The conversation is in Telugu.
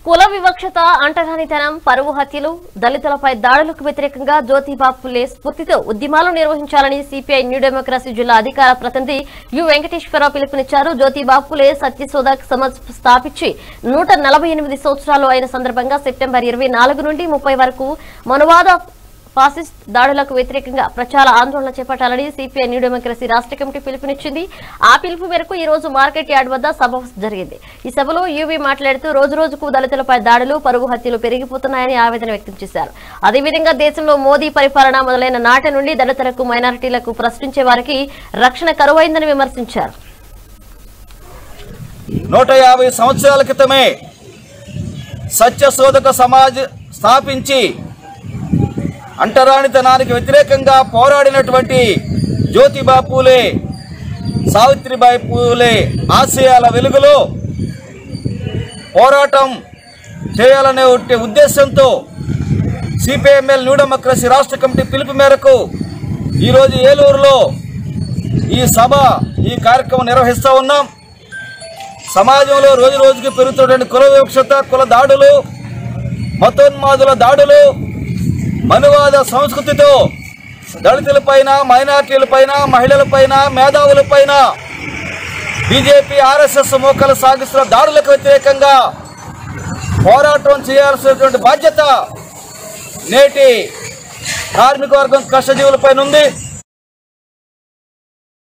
కుల వివక్షత అంటరానితనం పరువు హత్యలు దళితులపై దాడులకు వ్యతిరేకంగా జ్యోతిబా ఫులే స్ఫూర్తితో ఉద్యమాలు నిర్వహించాలని సిపిఐ న్యూ డెమోక్రసీ జిల్లా అధికార ప్రతినిధి యు వెంకటేశ్వరరావు పిలుపునిచ్చారు జ్యోతిబా ఫులే సత్యశోధ సమాజ్ స్థాపించి నూట నలభై ఎనిమిది సంవత్సరాలు అయిన సందర్భంగా సెప్టెంబర్ ఇరవై నాలుగు నుండి ముప్పై వరకు మనువాద ఫాసిస్ట్ దాడులకు వ్యతిరేకంగా ప్రచార ఆందోళన చేపట్టాలని సిపిఐ న్యూ డెమోక్రసీ రాష్ట్ర కమిటీ పిలుపునిచ్చింది ఆ పిలుపు మేరకు ఈ రోజు మార్కెట్ యార్డ్ వద్ద సభ జరిగింది ఈ సభలో యూవీ మాట్లాడుతూ రోజు రోజుకు దళితులపై దాడులు పరుగు హత్యలు పెరిగిపోతున్నాయని ఆవేదన వ్యక్తం చేశారు అదేవిధంగా దేశంలో మోదీ పరిపాలన మొదలైన నాటి నుండి దళితులకు మైనారిటీలకు ప్రశ్నించే వారికి రక్షణ కరువైందని విమర్శించారు నూట యాభై సంవత్సరాల క్రితమే సత్యశోధక సమాజ్ స్థాపించి అంటరానితనానికి వ్యతిరేకంగా పోరాడినటువంటి జ్యోతిబా పూలే సావిత్రిబాయి పూలే ఆశయాల వెలుగులో పోరాటం చేయాలనే ఉట్టే ఉద్దేశంతో సిపిఎంఎల్ న్యూ డెమోక్రసీ రాష్ట్ర కమిటీ పిలుపు మేరకు ఈరోజు ఏలూరులో ఈ సభ ఈ కార్యక్రమం నిర్వహిస్తూ ఉన్నాం సమాజంలో రోజు రోజుకి పెరుగుతున్నటువంటి కుల వివక్షత కుల దాడులు మతోన్మాదుల దాడులు మనువాద సంస్కృతితో దళితులపైన మైనార్టీలపైన మహిళలపైన మేధావులపైన బీజేపీ ఆర్ఎస్ఎస్ మోకలు సాగిస్తున్న దాడులకు వ్యతిరేకంగా పోరాటం చేయాల్సినటువంటి బాధ్యత నేటి కార్మిక వర్గం కష్టజీవులపైన ఉంది